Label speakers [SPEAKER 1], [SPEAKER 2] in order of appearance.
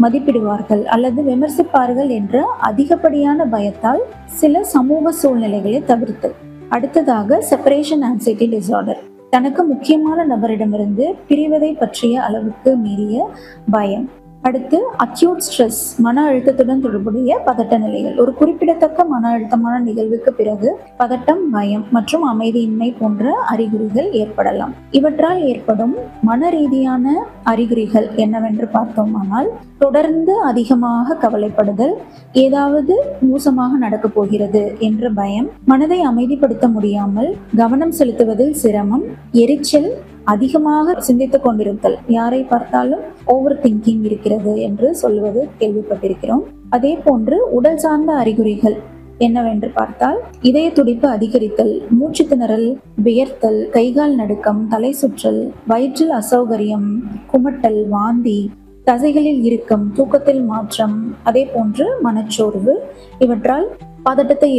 [SPEAKER 1] மதிப்பிடுவார்கள் அல்லது விமர்சிப்பார்கள் என்ற அதிகப்படியான பயத்தால் சில சமூக சூழ்நிலைகளை தவிர்த்தல் அடுத்ததாக செப்பரேஷன் ஆன்சைட்டி டிசார்டர் தனக்கு முக்கியமான நபரிடமிருந்து பிரிவதை பற்றிய அளவுக்கு மீறிய பயம் அடுத்து அக்யூட் ஸ்ட்ரெஸ் மன அழுத்தத்துடன் தொடர்புடைய பதட்ட நிலைகள் ஒரு குறிப்பிடத்தக்க மன அழுத்தமான நிகழ்வுக்கு பிறகு பதட்டம் பயம் மற்றும் அமைதியின்மை போன்ற அறிகுறிகள் ஏற்படலாம் இவற்றால் ஏற்படும் மன ரீதியான அறிகுறிகள் என்னவென்று பார்த்தோமானால் தொடர்ந்து அதிகமாக கவலைப்படுதல் ஏதாவது மோசமாக நடக்கப் போகிறது என்ற பயம் மனதை அமைதிப்படுத்த முடியாமல் கவனம் செலுத்துவதில் சிரமம் எரிச்சல் அதிகமாக சிந்தித்துக் கொண்டிருத்தல் யாரை பார்த்தாலும் ஓவர் திங்கிங் இருக்கிறது என்று சொல்வது கேள்விப்பட்டிருக்கிறோம் அதே போன்று உடல் சார்ந்த அறிகுறிகள் என்னவென்று பார்த்தால் இதய துடிப்பு அதிகரித்தல் மூச்சு திணறல் வியர்த்தல் கைகால் நடுக்கம் தலை சுற்றல் வயிற்றில் அசௌகரியம் குமட்டல் வாந்தி தசைகளில் இறுக்கம் தூக்கத்தில் மாற்றம் அதே போன்று மனச்சோர்வு இவற்றால் பதட்டத்தை